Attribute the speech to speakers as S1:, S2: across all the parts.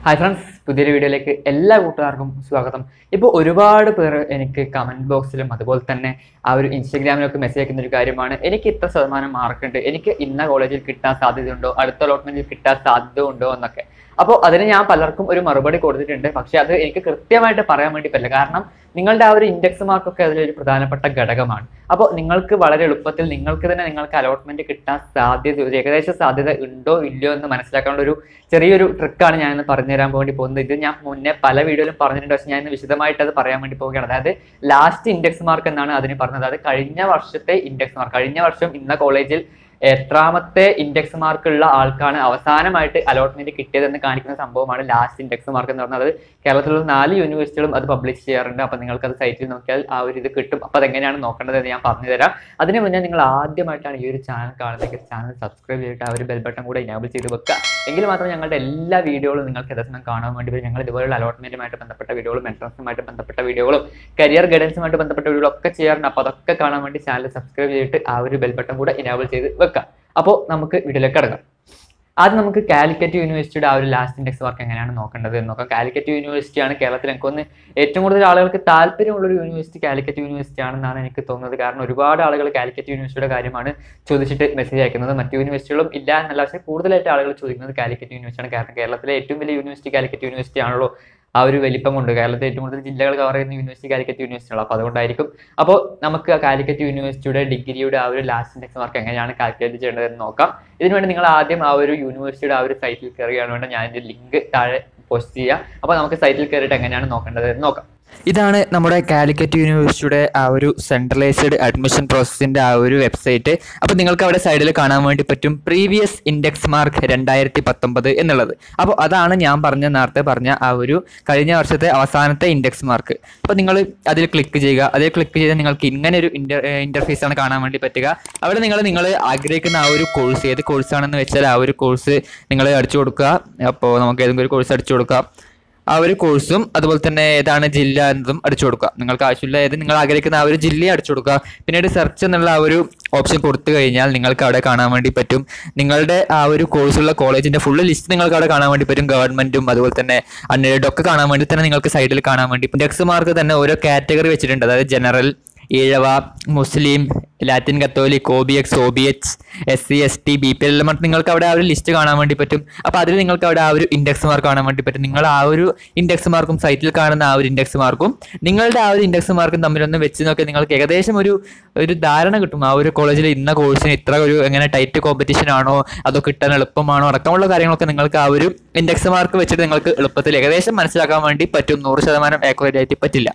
S1: hi friends പുതിയൊരു വീഡിയോയിലേക്ക് എല്ലാ കൂട്ടുകാർക്കും സ്വാഗതം ഇപ്പോൾ ഒരുപാട് പേർ എനിക്ക് കമൻറ്റ് ബോക്സിലും അതുപോലെ തന്നെ ആ ഒരു ഇൻസ്റ്റഗ്രാമിലൊക്കെ മെസ്സേജ് അയക്കുന്ന ഒരു കാര്യമാണ് എനിക്ക് ഇത്ര ശതമാനം മാർക്കുണ്ട് എനിക്ക് ഇന്ന കോളേജിൽ കിട്ടാൻ സാധ്യതയുണ്ടോ അടുത്ത അലോട്ട്മെന്റിൽ കിട്ടാൻ സാധ്യത ഉണ്ടോ എന്നൊക്കെ അപ്പോൾ അതിന് ഞാൻ പലർക്കും ഒരു മറുപടി കൊടുത്തിട്ടുണ്ട് പക്ഷേ അത് എനിക്ക് കൃത്യമായിട്ട് പറയാൻ വേണ്ടി പറ്റില്ല കാരണം നിങ്ങളുടെ ആ ഒരു ഇൻഡെക്സ് മാർക്കൊക്കെ അതിലൊരു പ്രധാനപ്പെട്ട ഘടകമാണ് അപ്പോൾ നിങ്ങൾക്ക് വളരെ എളുപ്പത്തിൽ നിങ്ങൾക്ക് തന്നെ നിങ്ങൾക്ക് അലോട്ട്മെന്റ് കിട്ടാൻ സാധ്യത ഒരു ഏകദേശ സാധ്യത ഉണ്ടോ ഇല്ലയോ എന്ന് മനസ്സിലാക്കാനുള്ള ഒരു ചെറിയൊരു ട്രിക്കാണ് ഞാൻ ഇന്ന് പറഞ്ഞു തരാൻ വേണ്ടി പോകുന്നത് ഇത് ഞാൻ മുന്നേ പല വീഡിയോയിലും പറഞ്ഞിട്ടുണ്ട് പക്ഷേ ഞാൻ ഇന്ന് വിശദമായിട്ട് അത് പറയാൻ വേണ്ടി പോവുകയാണ് അതായത് ലാസ്റ്റ് ഇൻഡെക്സ് മാർക്ക് എന്നാണ് അതിന് പറഞ്ഞത് അത് കഴിഞ്ഞ വർഷത്തെ ഇൻഡെക്സ് മാർക്ക് കഴിഞ്ഞ വർഷം ഇന്ന കോളേജിൽ എത്രാമത്തെ ഇൻഡെക്സ് മാർക്ക് ഉള്ള ആൾക്കാണ് അവസാനമായിട്ട് അലോട്ട്മെന്റ് കിട്ടിയതെന്ന് കാണിക്കുന്ന സംഭവമാണ് ലാസ്റ്റ് ഇൻഡെക്സ് മാർക്ക് എന്ന് പറഞ്ഞത് കേരളത്തിലുള്ള നാല് യൂണിവേഴ്സിറ്റികളും അത് പബ്ലിഷ് ചെയ്യാറുണ്ട് അപ്പോൾ നിങ്ങൾക്ക് അത് സൈറ്റിൽ നോക്കിയാൽ ആ ഒരു ഇത് കിട്ടും അപ്പോൾ അതെങ്ങനെയാണ് നോക്കേണ്ടത് എന്ന് ഞാൻ പറഞ്ഞു തരാം അതിന് മുന്നേ നിങ്ങൾ ആദ്യമായിട്ടാണ് ഈ ഒരു ചാനൽ കാണുന്നതെങ്കിൽ ചാനൽ സബ്സ്ക്രൈബ് ചെയ്തിട്ട് ആ ഒരു ബെൽ ബട്ടൺ കൂടെ ഇനാബിൾ ചെയ്ത് വെക്കുക എങ്കിൽ മാത്രമേ ഞങ്ങളുടെ എല്ലാ വീഡിയോകളും നിങ്ങൾക്ക് യഥാസമയം കാണാൻ വേണ്ടി വരും ഞങ്ങൾ ഇതുപോലുള്ള അലോട്ട്മെന്റുമായിട്ട് ബന്ധപ്പെട്ട വീഡിയോകളും എൻട്രൻസുമായിട്ട് ബന്ധപ്പെട്ട വീഡിയോകളും കരിയർ ഗൈഡൻസുമായിട്ട് ബന്ധപ്പെട്ട വീഡിയോകളൊക്കെ ചെയ്യാറുണ്ട് അപ്പോൾ അതൊക്കെ കാണാൻ വേണ്ടി ചാനൽ സബ്സ്ക്രൈബ് ചെയ്തിട്ട് ആ ഒരു ബെൽ ബട്ടൺ കൂടെ ഇനാബിൾ ചെയ്ത് വെക്കുക അപ്പോൾ നമുക്ക് വീഡിയോയിലേക്ക് കിടക്കാം ആദ്യം നമുക്ക് കാലിക്കറ്റ് യൂണിവേഴ്സിറ്റിയുടെ ആ ഒരു ലാസ്റ്റ് ഇൻഡെക്സ് വർക്ക് എങ്ങനെയാണ് നോക്കേണ്ടത് എന്ന് നോക്കാം കാലിക്കറ്റ് യൂണിവേഴ്സിറ്റിയാണ് കേരളത്തിൽ എനിക്കൊന്ന് ഏറ്റവും കൂടുതൽ ആളുകൾക്ക് താല്പര്യമുള്ള ഒരു യൂണിവേഴ്സിറ്റി കാലിക്കറ്റ് യൂണിവേഴ്സിറ്റി ആണെന്നാണ് എനിക്ക് തോന്നുന്നത് കാരണം ഒരുപാട് ആളുകൾ കാലിക്കറ്റ് യൂണിവേഴ്സിറ്റിയുടെ കാര്യമാണ് ചോദിച്ചിട്ട് മെസ്സേജ് അയക്കുന്നത് മറ്റു യൂണിവേഴ്സിറ്റികളും ഇല്ല എന്നല്ല പക്ഷേ കൂടുതലായിട്ട് ആളുകൾ ചോദിക്കുന്നത് കാലിക്കറ്റ് യൂണിവേഴ്സിറ്റിയാണ് കാരണം കേരളത്തിലെ ഏറ്റവും വലിയ യൂണിവേഴ്സിറ്റി കാലിക്കറ്റ് യൂണിവേഴ്സിറ്റി ആണല്ലോ ആ ഒരു വലിപ്പം കൊണ്ട് കേരളത്തിൽ ഏറ്റവും കൂടുതൽ ജില്ലകൾ കവർ ചെയ്യുന്ന യൂണിവേഴ്സിറ്റി കാലിക്കറ്റ് യൂണിവേഴ്സിറ്റിയാണ് അപ്പോൾ അതുകൊണ്ടായിരിക്കും അപ്പോൾ നമുക്ക് ആ കാലിക്കറ്റ് യൂണിവേഴ്സിറ്റിയുടെ ഡിഗ്രിയുടെ ആ ഒരു ലാസ്റ്റ് ഇൻഡെക്സ് മാർക്ക് എങ്ങനെയാണ് കാൽക്കുലേറ്റ് ചെയ്യേണ്ടതെന്ന് നോക്കാം ഇതിനുവേണ്ടി നിങ്ങൾ ആദ്യം ആ ഒരു യൂണിവേഴ്സിറ്റിയുടെ ആ ഒരു സൈറ്റിൽ കയറുകയാണ് വേണ്ട ഞാൻ ഇതിന്റെ ലിങ്ക് താഴെ പോസ്റ്റ് ചെയ്യാം അപ്പോൾ നമുക്ക് സൈറ്റിൽ കയറിയിട്ട് എങ്ങനെയാണ് നോക്കേണ്ടത് എന്ന് നോക്കാം ഇതാണ് നമ്മുടെ കാലിക്കറ്റ് യൂണിവേഴ്സിറ്റിയുടെ ആ ഒരു സെൻട്രലൈസ്ഡ് അഡ്മിഷൻ പ്രോസസ്സിന്റെ ആ ഒരു വെബ്സൈറ്റ് അപ്പോൾ നിങ്ങൾക്ക് അവിടെ സൈഡിൽ കാണാൻ വേണ്ടി പറ്റും പ്രീവിയസ് ഇൻഡെക്സ് മാർക്ക് രണ്ടായിരത്തി പത്തൊമ്പത് എന്നുള്ളത് അപ്പോൾ അതാണ് ഞാൻ പറഞ്ഞ നേരത്തെ പറഞ്ഞ ആ ഒരു കഴിഞ്ഞ വർഷത്തെ അവസാനത്തെ ഇൻഡെക്സ് മാർക്ക് അപ്പോൾ നിങ്ങൾ അതിൽ ക്ലിക്ക് ചെയ്യുക അതിൽ ക്ലിക്ക് ചെയ്താൽ നിങ്ങൾക്ക് ഇങ്ങനെ ഒരു ഇന്റർ ഇന്റർഫേസ് ആണ് കാണാൻ വേണ്ടി പറ്റുക അവിടെ നിങ്ങൾ നിങ്ങൾ ആഗ്രഹിക്കുന്ന ആ ഒരു കോഴ്സ് ഏത് കോഴ്സാണെന്ന് വെച്ചാൽ ആ ഒരു കോഴ്സ് നിങ്ങൾ അടിച്ചു കൊടുക്കുക അപ്പോൾ നമുക്ക് ഏതെങ്കിലും ഒരു കോഴ്സ് അടിച്ചു കൊടുക്കാം ആ ഒരു കോഴ്സും അതുപോലെ തന്നെ ഏതാണ് ജില്ല എന്നതും അടിച്ചു കൊടുക്കുക നിങ്ങൾക്ക് ആവശ്യമില്ല ഏത് നിങ്ങൾ ആഗ്രഹിക്കുന്ന ആ ഒരു ജില്ലയെ അടിച്ചു കൊടുക്കുക പിന്നീട് സെർച്ച് എന്നുള്ള ആ ഒരു ഓപ്ഷൻ കൊടുത്തു കഴിഞ്ഞാൽ നിങ്ങൾക്ക് അവിടെ കാണാൻ വേണ്ടി പറ്റും നിങ്ങളുടെ ആ ഒരു കോഴ്സുള്ള കോളേജിന്റെ ഫുള്ള് ലിസ്റ്റ് നിങ്ങൾക്ക് അവിടെ കാണാൻ വേണ്ടി പറ്റും ഗവൺമെന്റും അതുപോലെ തന്നെ അൺഎയ്ഡഡ് ഒക്കെ കാണാൻ വേണ്ടി തന്നെ നിങ്ങൾക്ക് സൈഡിൽ കാണാൻ വേണ്ടി ഇൻഡെക്സ് മാർക്ക് തന്നെ ഓരോ കാറ്റഗറി വെച്ചിട്ടുണ്ട് അതായത് ജനറൽ ഈഴവ മുസ്ലിം Latin Catholic O B X O B H S C S T B P L എല്ലാം നിങ്ങൾക്ക് അവിടെ ആ ഒരു ലിസ്റ്റ് കാണാൻ വേണ്ടി പറ്റും അപ്പോൾ അതിൽ നിങ്ങൾക്ക് അവിടെ ആ ഒരു ഇൻഡെക്സ് മാർക്ക് കാണാൻ വേണ്ടി പറ്റും നിങ്ങൾ ആ ഒരു ഇൻഡെക്സ് മാർക്കും സൈറ്റിൽ കാണുന്ന ആ ഒരു ഇൻഡെക്സ് മാർക്കും നിങ്ങളുടെ ആ ഒരു ഇൻഡെക്സ് മാർക്കും തമ്മിലൊന്ന് വെച്ച് നോക്കി നിങ്ങൾക്ക് ഏകദേശം ഒരു ഒരു ധാരണ കിട്ടും ആ ഒരു കോളേജിൽ ഇന്ന കോഴ്സിന് ഇത്ര ഒരു എങ്ങനെ ടൈറ്റ് കോമ്പറ്റീഷൻ ആണോ അതോ കിട്ടാൻ എളുപ്പമാണോ അടക്കമുള്ള കാര്യങ്ങളൊക്കെ നിങ്ങൾക്ക് ആ ഒരു ഇൻഡെക്സ് മാർക്ക് വെച്ചിട്ട് നിങ്ങൾക്ക് എളുപ്പത്തിൽ ഏകദേശം മനസ്സിലാക്കാൻ വേണ്ടി പറ്റും നൂറ് ശതമാനം ആക്യുറേറ്റ് ആയിട്ട് പറ്റില്ല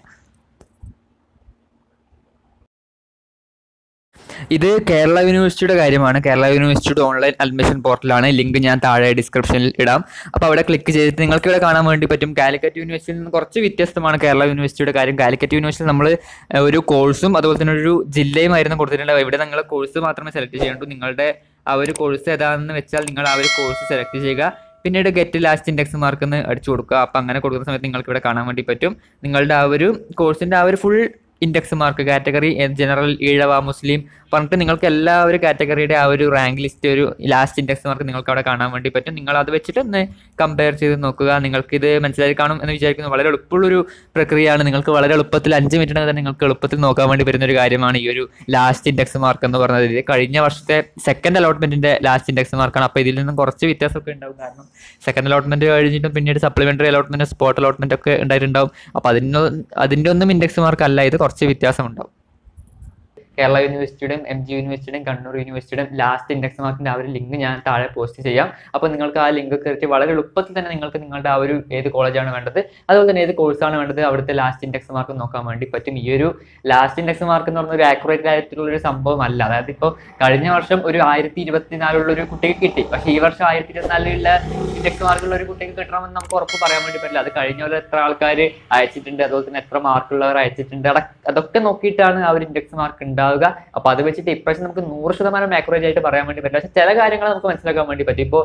S1: ഇത് കേരള യൂണിവേഴ്സിറ്റിയുടെ കാര്യമാണ് കേരള യൂണിവേഴ്സിറ്റിയുടെ ഓൺലൈൻ അഡ്മിഷൻ പോർട്ടലാണ് ലിങ്ക് ഞാൻ താഴെ ഡിസ്ക്രിപ്ഷനിൽ ഇടാം അപ്പോൾ അവിടെ ക്ലിക്ക് ചെയ്തിട്ട് നിങ്ങൾക്ക് ഇവിടെ കാണാൻ വേണ്ടി പറ്റും കാലിക്കറ്റ് യൂണിവേഴ്സിറ്റിയിൽ നിന്ന് കുറച്ച് വ്യത്യസ്തമാണ് കേരള യൂണിവേഴ്സിറ്റിയുടെ കാര്യം കാലിക്കറ്റ് യൂണിവേഴ്സിറ്റി നമ്മൾ ഒരു കോഴ്സും അതുപോലെ തന്നെ ഒരു ജില്ലയുമായിരുന്നു കൊടുത്തിട്ടുണ്ടാവുക ഇവിടെ നിങ്ങൾ കോഴ്സ് മാത്രമേ സെലക്ട് ചെയ്യേണ്ടൂ നിങ്ങളുടെ ആ ഒരു കോഴ്സ് ഏതാണെന്ന് വെച്ചാൽ നിങ്ങൾ ആ ഒരു കോഴ്സ് സെലക്ട് ചെയ്യുക പിന്നീട് ഗെറ്റ് ലാസ്റ്റ് ഇൻഡെക്സ് മാർക്ക് എന്ന് അടിച്ചു കൊടുക്കുക അപ്പം അങ്ങനെ കൊടുക്കുന്ന സമയത്ത് നിങ്ങൾക്ക് ഇവിടെ കാണാൻ വേണ്ടി പറ്റും നിങ്ങളുടെ ആ ഒരു കോഴ്സിൻ്റെ ആ ഒരു full index mark category general Ezhava മുസ്ലിം പറഞ്ഞിട്ട് നിങ്ങൾക്ക് എല്ലാ ഒരു കാറ്റഗറിയുടെ ആ ഒരു റാങ്ക് ലിസ്റ്റ് ഒരു ലാസ്റ്റ് ഇൻഡെക്സ് മാർക്ക് നിങ്ങൾക്ക് അവിടെ കാണാൻ വേണ്ടി പറ്റും നിങ്ങൾ അത് വെച്ചിട്ട് ഒന്ന് കമ്പയർ ചെയ്ത് നോക്കുക നിങ്ങൾക്ക് ഇത് മനസ്സിലായി കാണും എന്ന് വിചാരിക്കുന്നു വളരെ എളുപ്പമുള്ളൊരു പ്രക്രിയയാണ് നിങ്ങൾക്ക് വളരെ എളുപ്പത്തിൽ അഞ്ച് മിനിറ്റിനകം തന്നെ നിങ്ങൾക്ക് എളുപ്പത്തിൽ നോക്കാൻ വേണ്ടി വരുന്ന ഒരു കാര്യമാണ് ഈ ഒരു ലാസ്റ്റ് ഇൻഡെക്സ് മാർക്ക് എന്ന് പറയുന്നത് ഇത് കഴിഞ്ഞ വർഷത്തെ സെക്കൻഡ് അലോട്ട്മെന്റിന്റെ ലാസ്റ്റ് ഇൻഡെക്സ് മാർക്കാണ് അപ്പോൾ ഇതിൽ നിന്നും കുറച്ച് വ്യത്യാസമൊക്കെ ഉണ്ടാവും കാരണം സെക്കൻഡ് അലോട്ട്മെന്റ് കഴിഞ്ഞിട്ടും പിന്നീട് സപ്ലിമെന്ററി അലോട്ട്മെന്റ് സ്പോട്ട് അലോട്ട്മെന്റ് ഒക്കെ ഉണ്ടായിട്ടുണ്ടാവും അപ്പോൾ അതിന് അതിൻ്റെ ഒന്നും ഇൻഡെക്സ് മാർക്ക് അല്ല ഇത് കുറച്ച് വ്യത്യാസം ഉണ്ടാവും കേരള യൂണിവേഴ്സിറ്റിയുടെയും എം ജി യൂണിവേഴ്സിറ്റിയുടെയും കണ്ണൂർ യൂണിവേഴ്സിറ്റിയുടെയും ലാസ്റ്റ് ഇൻഡെക്സ് മാർക്കിന്റെ ആ ഒരു ലിങ്ക് ഞാൻ താഴെ പോസ്റ്റ് ചെയ്യാം അപ്പോൾ നിങ്ങൾക്ക് ആ ലിങ്ക് കയറിയിട്ട് വളരെ എളുപ്പത്തിൽ തന്നെ നിങ്ങൾക്ക് നിങ്ങളുടെ ആ ഒരു ഏത് കോളേജാണ് വേണ്ടത് അതുപോലെ തന്നെ ഏത് കോഴ്സാണ് വേണ്ടത് അവിടുത്തെ ലാസ്റ്റ് ഇൻഡെക്സ് മാർക്ക് നോക്കാൻ വേണ്ടി പറ്റും ഈ ഒരു ലാസ്റ്റ് ഇൻഡെക്സ് മാർക്ക് എന്ന് പറഞ്ഞ ഒരു ആക്യുറേറ്റ് ആയിട്ടുള്ള ഒരു സംഭവം അല്ല അതായത് ഇപ്പോൾ കഴിഞ്ഞ വർഷം ഒരു ആയിരത്തി ഇരുപത്തിനാലുള്ള ഒരു കുട്ടിക്ക് കിട്ടി പക്ഷേ ഈ വർഷം ആയിരത്തി ഇരുപത്തിനാലിലുള്ള ഇൻഡെക്സ് മാർക്കുള്ള ഒരു കുട്ടിക്ക് കിട്ടണമെന്ന് നമുക്ക് ഉറപ്പ് പറയാൻ വേണ്ടി പറ്റില്ല അത് കഴിഞ്ഞ പോലെ എത്ര ആൾക്കാർ അയച്ചിട്ടുണ്ട് അതുപോലെ തന്നെ എത്ര മാർക്കുള്ളവർ അയച്ചിട്ടുണ്ട് അട- അതൊക്കെ നോക്കിയിട്ടാണ് ആ ഒരു ഇൻഡെക്സ് മാർക്ക് ഉണ്ടാവുക അപ്പൊ അത് വെച്ചിട്ട് ഇപ്രാവശ്യം നമുക്ക് നൂറ് ശതമാനം ആക്യുറേറ്റ് ആയിട്ട് പറയാൻ വേണ്ടി പറ്റില്ല പക്ഷെ ചില കാര്യങ്ങൾ നമുക്ക് മനസ്സിലാക്കാൻ വേണ്ടി പറ്റും ഇപ്പോൾ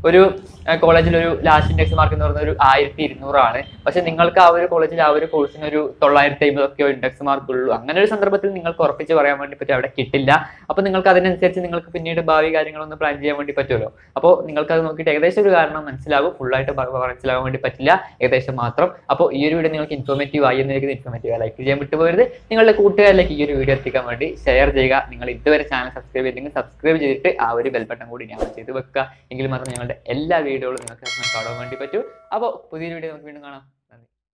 S1: ഒരു കോളേജിൽ ഒരു ലാസ്റ്റ് ഇൻഡെക്സ് മാർക്ക് എന്ന് പറയുന്നത് ഒരു ആയിരത്തി ഇരുന്നൂറാണ് പക്ഷെ നിങ്ങൾക്ക് ആ ഒരു കോളേജിൽ ആ ഒരു കോഴ്സിന് ഒരു തൊള്ളായിരത്തി അമ്പതൊക്കെയോ ഇൻഡെക്സ് മാർക്ക് ഉള്ളൂ അങ്ങനെ ഒരു സന്ദർഭത്തിൽ നിങ്ങൾക്ക് ഉറപ്പിച്ച് പറയാൻ വേണ്ടി പറ്റും അവിടെ കിട്ടില്ല അപ്പോൾ നിങ്ങൾക്ക് അതിനനുസരിച്ച് നിങ്ങൾക്ക് പിന്നീട് ഭാവി കാര്യങ്ങളൊന്ന് പ്ലാൻ ചെയ്യാൻ വേണ്ടി പറ്റുമല്ലോ അപ്പോൾ നിങ്ങൾക്ക് അത് നോക്കിയിട്ട് ഏകദേശം ഒരു കാരണം മനസ്സിലാകും ഫുള്ളായിട്ട് മനസ്സിലാകാൻ വേണ്ടി പറ്റില്ല ഏകദേശം മാത്രം അപ്പോൾ ഈ ഒരു വീഡിയോ നിങ്ങൾക്ക് ഇൻഫോർമേറ്റീവ് ആയി എന്നിരിക്കുന്നത് ഇൻഫോർമേറ്റീവ് ലൈക്ക് ചെയ്യാൻ വിട്ടുപോകരുത് നിങ്ങളുടെ കൂട്ടുകാരിലേക്ക് ഈ ഒരു വീഡിയോ എത്തിക്കാൻ വേണ്ടി ഷെയർ ചെയ്യുക നിങ്ങൾ ഇതുവരെ ചാനൽ സബ്സ്ക്രൈബ് ചെയ്തില്ലെങ്കിൽ സബ്സ്ക്രൈബ് ചെയ്തിട്ട് ആ ഒരു ബെൽ ബട്ടൺ കൂടി ഞാൻ ചെയ്ത് വെക്കുക എങ്കിൽ മാത്രമേ ഞങ്ങളുടെ എല്ലാ വീഡിയോകളും നിങ്ങൾക്ക് കാണാൻ വേണ്ടി പറ്റൂ അപ്പോൾ പുതിയൊരു വീഡിയോ നമുക്ക് വീണ്ടും കാണാം